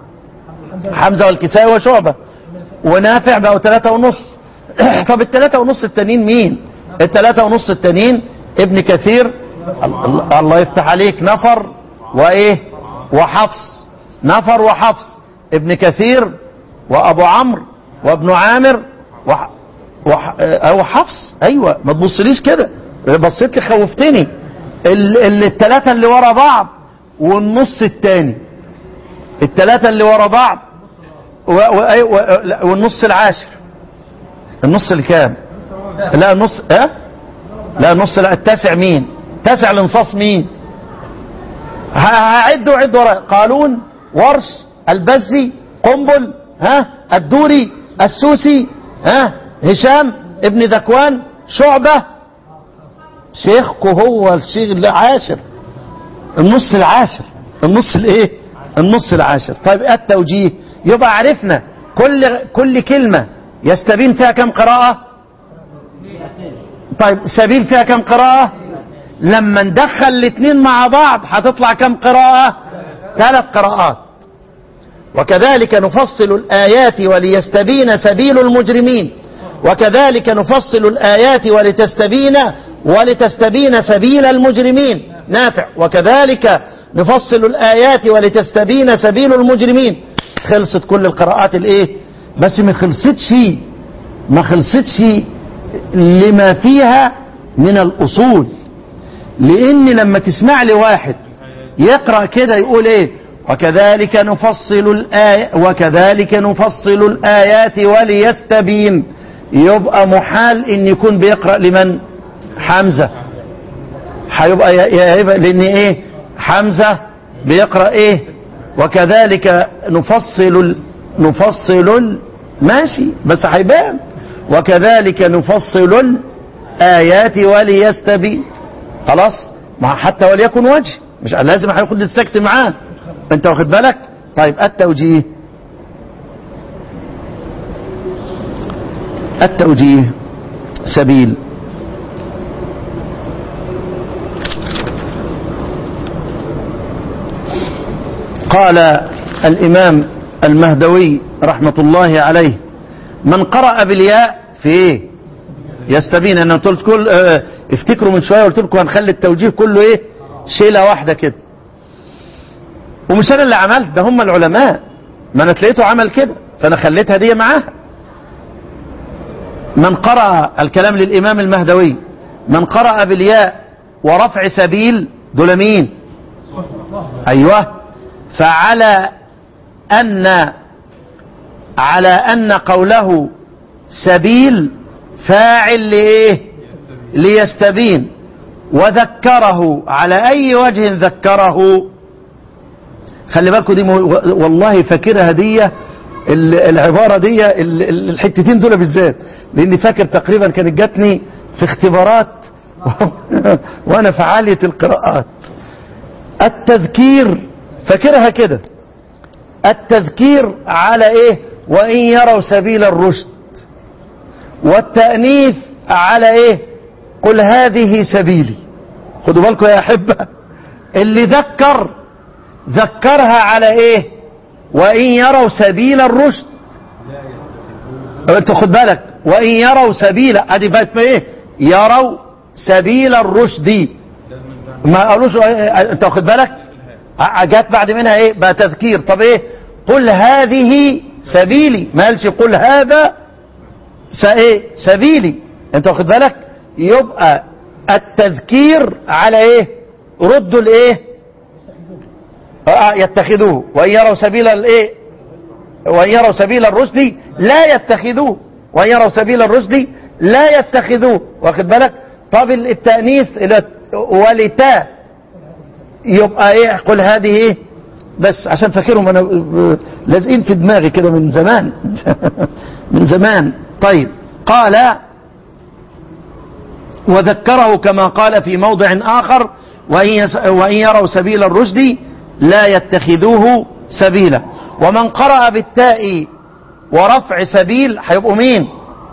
حمزة والكسائي وشعبة ونافع بقوا ثلاثة ونص طب الثلاثة ونص التانيين مين الثلاثة ونص التانيين ابن كثير الله يفتح عليك نفر وايه وحفص نفر وحفص ابن كثير وابو عمرو وابن عامر وح... وح... او حفص ايوه ما تبصليش كده بصيت لي خوفتني ال... الثلاثة اللي ورا بعض والنص التاني الثلاثة اللي ورا بعض و... و... و... والنص العاشر النص الكام لا النص اه لا النص لا التاسع مين تاسع الانصاص مين هعد وعد ورا قالون ورش البزي قنبل ها الدوري السوسي ها هشام ابن ذكوان شعبة شيخكو هو الشيخ العاشر النص العاشر النص الايه النص العاشر طيب التوجيه يبقى عرفنا كل كل كلمة يستبين فيها كم قراءة طيب سبيل فيها كم قراءة لما ندخل الاثنين مع بعض هتطلع كم قراءة ثلاث قراءات وكذلك نفصل الآيات وليستبين سبيل المجرمين وكذلك نفصل الآيات ولتستبين ولتستبين سبيل المجرمين نافع وكذلك نفصل الآيات ولتستبين سبيل المجرمين خلصت كل القراءات الايه بس ما خلصتش ما خلصتش لما فيها من الأصول لأن لما تسمع لي واحد يقرأ كده يقول ايه وكذلك نفصل الآية وكذلك نفصل الآيات وليستبين يبقى محال ان يكون بيقرأ لمن حمزة هيبقى يبقى لان ايه حمزة بيقرأ ايه وكذلك نفصل ال... نفصل ال... ماشي بس هيبان وكذلك نفصل الآيات وليستبين خلاص ما حتى وليكن وجه مش لازم هياخد السكت معاه انت واخد بالك طيب التوجيه التوجيه سبيل قال الإمام المهدوي رحمة الله عليه من قرأ بالياء في ايه يستبين انا قلت كل اه افتكروا من شويه قلت لكم هنخلي التوجيه كله ايه شيله واحده كده ومش انا اللي عملت ده هم العلماء ما انا تلاقيته عمل كده فانا خليتها دي معاها من قرأ الكلام للامام المهدوي من قرأ بالياء ورفع سبيل دول مين ايوه فعلى ان على ان قوله سبيل فاعل لايه ليستبين وذكره على اي وجه ذكره خلي بالكم دي مو... والله فاكرها دي العباره دي الحتتين دول بالذات لاني فاكر تقريبا كانت جاتني في اختبارات وانا في عاليه القراءات التذكير فاكرها كده التذكير على ايه وان يروا سبيل الرشد والتأنيث على ايه قل هذه سبيلي خدوا بالكم يا احبة اللي ذكر ذكرها على ايه وان يروا سبيل الرشد انت خد بالك وان يروا سبيل ادي بقت ايه يروا سبيل الرشد ما قالوش انت واخد بالك جات بعد منها ايه بقى تذكير طب ايه قل هذه سبيلي ما قالش قل هذا ايه سبيلي انت واخد بالك يبقى التذكير على ايه ردوا الايه اه يتخذوه وان يروا سبيل الايه وان يروا سبيل الرشد لا يتخذوه وان يروا سبيل الرشد لا يتخذوه واخد بالك طب التانيث ولتا يبقى ايه قل هذه ايه بس عشان فاكرهم انا لازقين في دماغي كده من زمان من زمان طيب قال وذكره كما قال في موضع آخر وإن يروا سبيل الرشد لا يتخذوه سبيلا ومن قرأ بالتاء ورفع سبيل هيبقوا مين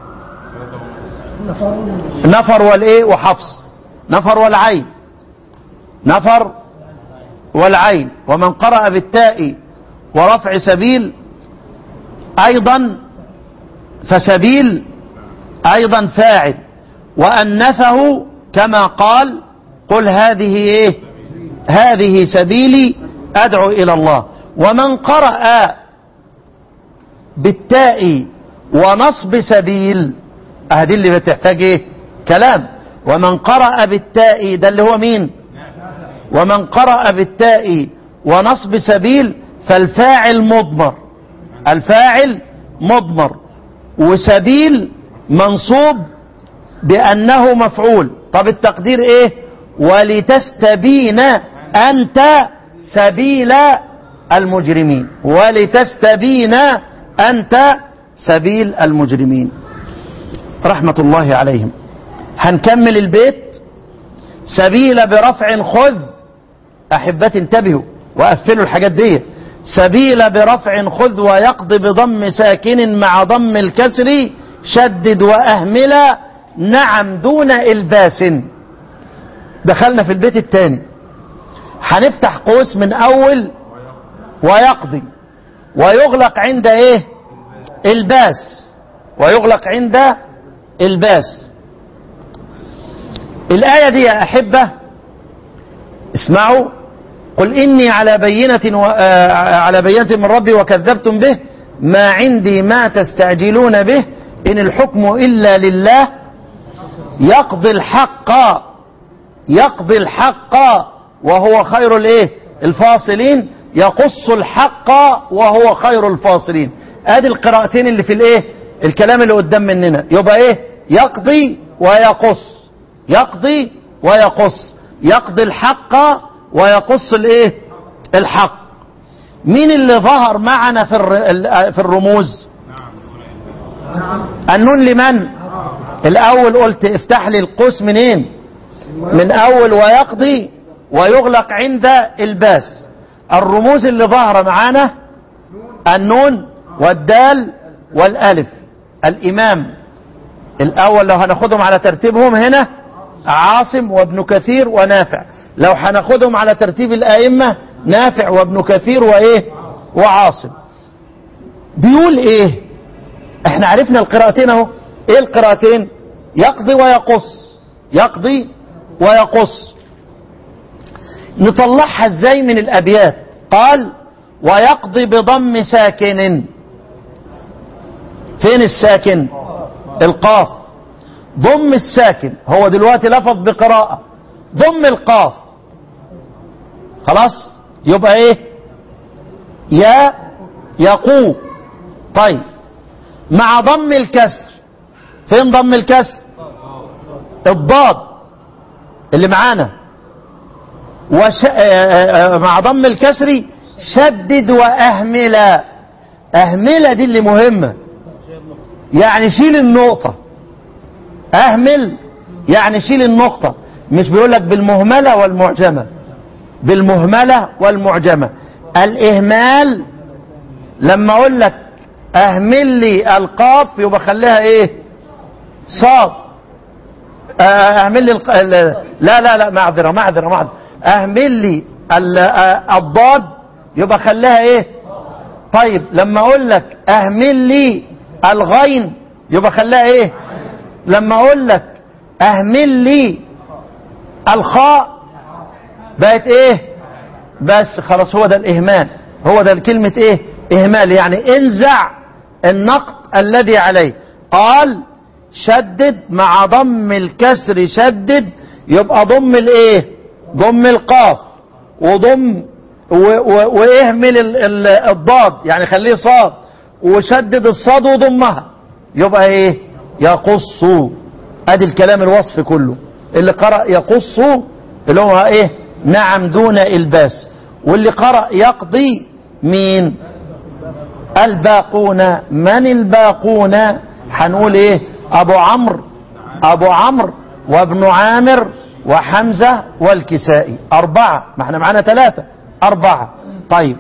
نفر والايه وحفص نفر والعين نفر والعين ومن قرأ بالتاء ورفع سبيل أيضا فسبيل أيضا فاعل وأنثه كما قال قل هذه إيه هذه سبيلي أدعو إلى الله ومن قرأ بالتاء ونصب سبيل هذه اللي بتحتاج إيه كلام ومن قرأ بالتاء ده اللي هو مين ومن قرأ بالتاء ونصب سبيل فالفاعل مضمر الفاعل مضمر وسبيل منصوب بأنه مفعول طب التقدير ايه ولتستبين أنت سبيل المجرمين ولتستبين أنت سبيل المجرمين رحمة الله عليهم هنكمل البيت سبيل برفع خذ أحبتي انتبهوا وقفلوا الحاجات دي سبيل برفع خذ ويقضي بضم ساكن مع ضم الكسر شدد وأهمل نعم دون إلباس دخلنا في البيت الثاني هنفتح قوس من أول ويقضي ويغلق عند ايه الباس ويغلق عند الباس الآية دي يا أحبة اسمعوا قل إني على بينة و... آه على بينة من ربي وكذبتم به ما عندي ما تستعجلون به إن الحكم إلا لله يقضي الحق يقضي الحق وهو خير الايه الفاصلين يقص الحق وهو خير الفاصلين ادي القراءتين اللي في الايه الكلام اللي قدام مننا يبقى ايه يقضي ويقص يقضي ويقص يقضي الحق ويقص الايه الحق مين اللي ظهر معنا في الر- في الرموز النون لمن الاول قلت افتح لي القوس منين من اول ويقضي ويغلق عند الباس الرموز اللي ظاهره معانا النون والدال والالف الامام الاول لو هناخدهم على ترتيبهم هنا عاصم وابن كثير ونافع لو هناخدهم على ترتيب الائمه نافع وابن كثير وايه وعاصم بيقول ايه احنا عرفنا القراءتين اهو ايه القراءتين يقضي ويقص يقضي ويقص نطلعها ازاي من الابيات قال ويقضي بضم ساكن فين الساكن القاف ضم الساكن هو دلوقتي لفظ بقراءة ضم القاف خلاص يبقى ايه يا يقو طيب مع ضم الكسر فين ضم الكسر الضاد اللي معانا وش... آه، آه، آه، مع ضم الكسر شدد وأهمل أهمل دي اللي مهمة يعني شيل النقطة أهمل يعني شيل النقطة مش بيقول لك بالمهملة والمعجمة بالمهملة والمعجمة الإهمال لما أقول لك أهمل لي القاف يبقى خليها إيه صاد آه، أهمل لي الق... ال- لا لا لا معذرة معذرة معذرة أهمل لي ال- آه، الضاد يبقى خليها إيه طيب لما أقول لك أهمل لي الغين يبقى خليها إيه لما أقول لك أهمل لي الخاء بقت إيه بس خلاص هو ده الإهمال هو ده كلمة إيه إهمال يعني انزع النقط الذي عليه قال شدد مع ضم الكسر شدد يبقى ضم الايه ضم القاف وضم و و واهمل ال ال الضاد يعني خليه صاد وشدد الصاد وضمها يبقى ايه يقص ادي الكلام الوصف كله اللي قرأ يقص اللي هو ايه نعم دون الباس واللي قرأ يقضي مين الباقون من الباقون هنقول ايه ابو عمرو ابو عمرو وابن عامر وحمزة والكسائي اربعة ما احنا معانا ثلاثة اربعة طيب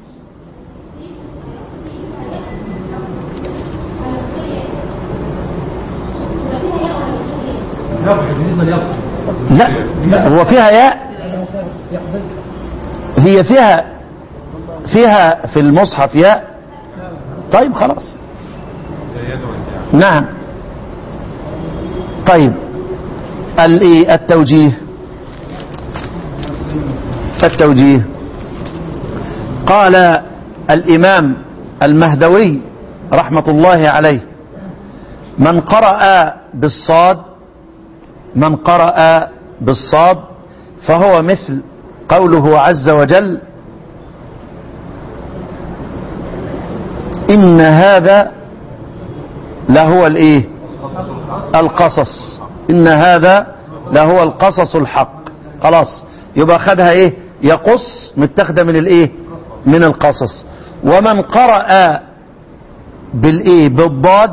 لا هو فيها ياء هي فيها فيها في المصحف ياء طيب خلاص نعم طيب ال- التوجيه التوجيه قال الإمام المهدوي رحمة الله عليه من قرأ بالصاد من قرأ بالصاد فهو مثل قوله عز وجل إن هذا لهو الايه القصص إن هذا لهو القصص الحق خلاص يبقى خدها ايه يقص متاخده من الايه من القصص ومن قرأ بالايه بالضاد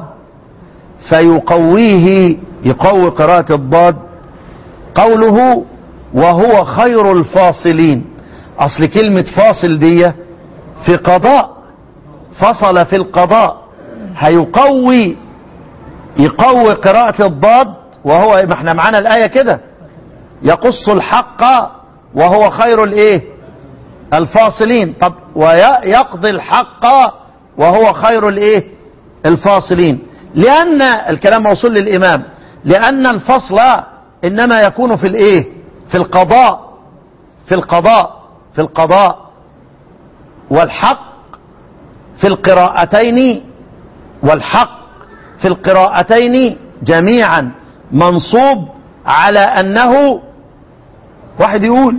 فيقويه يقوي قراءة الضاد قوله وهو خير الفاصلين اصل كلمة فاصل دي في قضاء فصل في القضاء هيقوي يقوي قراءة الضاد وهو ما احنا معانا الآية كده يقص الحق وهو خير الايه الفاصلين طب ويقضي الحق وهو خير الايه الفاصلين لأن الكلام موصول للإمام لأن الفصل إنما يكون في الايه في القضاء في القضاء في القضاء والحق في القراءتين والحق في القراءتين جميعا منصوب على أنه واحد يقول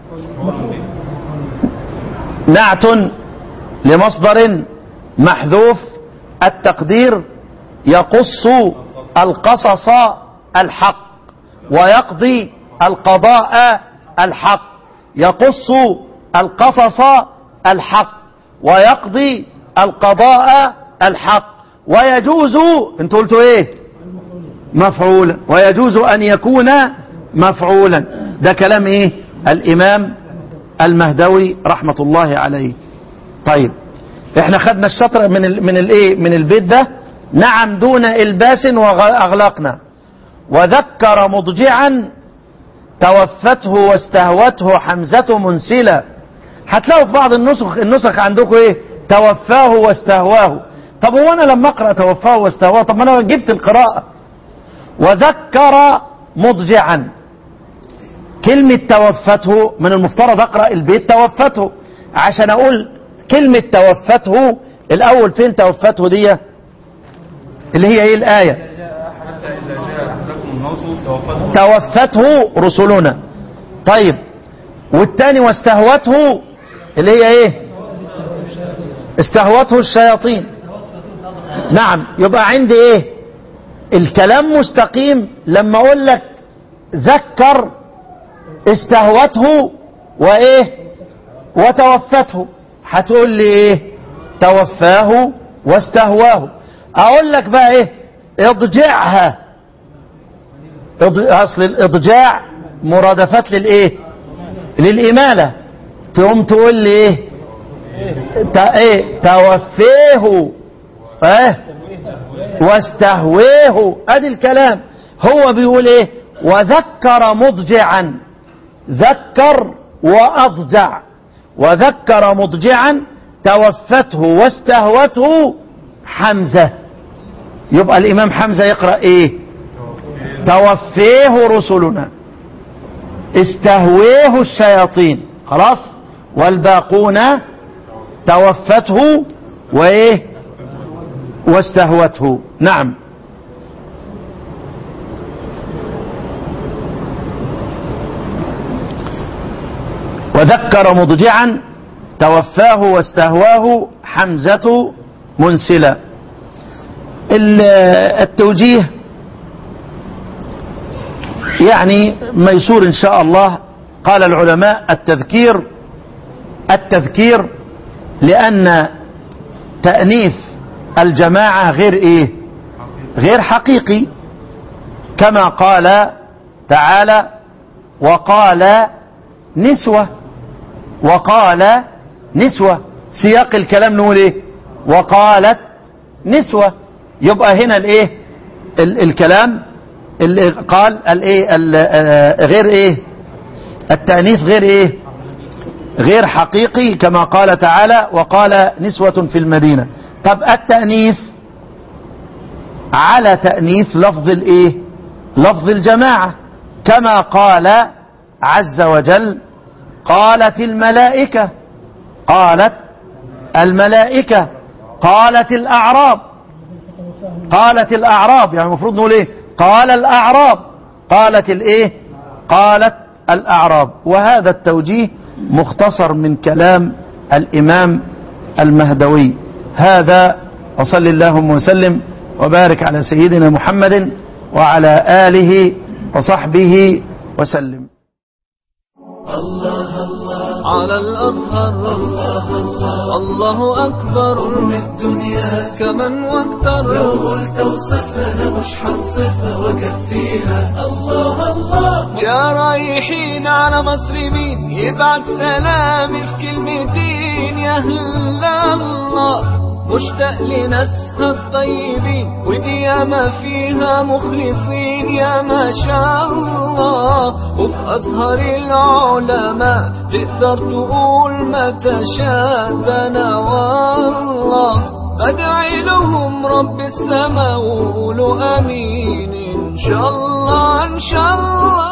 نعت لمصدر محذوف التقدير يقص القصص الحق ويقضي القضاء الحق يقص القصص الحق ويقضي القضاء الحق ويجوز انتوا قلتوا ايه مفعولا ويجوز ان يكون مفعولا ده كلام ايه الامام المهدوي رحمة الله عليه طيب احنا خدنا الشطر من ال من الايه من البيت ده نعم دون الباس واغلقنا وذكر مضجعا توفته واستهوته حمزة منسلة هتلاقوا في بعض النسخ النسخ عندكم ايه توفاه واستهواه طب هو انا لما اقرا توفاه واستهواه طب ما انا جبت القراءه وذكر مضجعا كلمة توفته من المفترض اقرا البيت توفته عشان اقول كلمة توفته الاول فين توفته دي اللي هي ايه الايه توفته رسلنا طيب والتاني واستهوته اللي هي ايه استهوته الشياطين نعم يبقى عندي ايه الكلام مستقيم لما اقول لك ذكر استهوته وايه وتوفته هتقول لي ايه توفاه واستهواه اقول لك بقى ايه اضجعها اصل الاضجاع مرادفات للايه للاماله تقوم تقول لي ايه تا ايه توفيه ايه واستهويه ادي الكلام هو بيقول ايه وذكر مضجعا ذكر واضجع وذكر مضجعا توفته واستهوته حمزة يبقى الامام حمزة يقرأ ايه توفيه رسلنا استهويه الشياطين خلاص والباقون توفته وايه واستهوته نعم وذكر مضجعا توفاه واستهواه حمزة منسلا التوجيه يعني ميسور إن شاء الله قال العلماء التذكير التذكير لأن تأنيث الجماعة غير إيه غير حقيقي كما قال تعالى وقال نسوة وقال نسوة سياق الكلام نقول ايه وقالت نسوة يبقى هنا الايه ال الكلام اللي قال الايه غير ايه التأنيث غير ايه غير حقيقي كما قال تعالى وقال نسوة في المدينة طب التأنيث على تأنيث لفظ الايه لفظ الجماعة كما قال عز وجل قالت الملائكة قالت الملائكة قالت الأعراب قالت الأعراب يعني المفروض نقول ايه قال الأعراب قالت الايه قالت الأعراب وهذا التوجيه مختصر من كلام الإمام المهدوي هذا وصل اللهم وسلم وبارك على سيدنا محمد وعلى آله وصحبه وسلم على الأزهر الله الله الله أكبر قرم الدنيا كمن واكتر لو قلت اوصفها انا مش هنصفها واكفيها الله الله يا رايحين على مصر مين يبعت سلامي في كلمتين يا أهل الله مشتاق لناسها الطيبين ودي ياما فيها مخلصين يا ما شاء الله وفي أزهر العلماء تقدر تقول ما تشاء ده أنا والله أدعي لهم رب السماء وقولوا أمين إن شاء الله إن شاء الله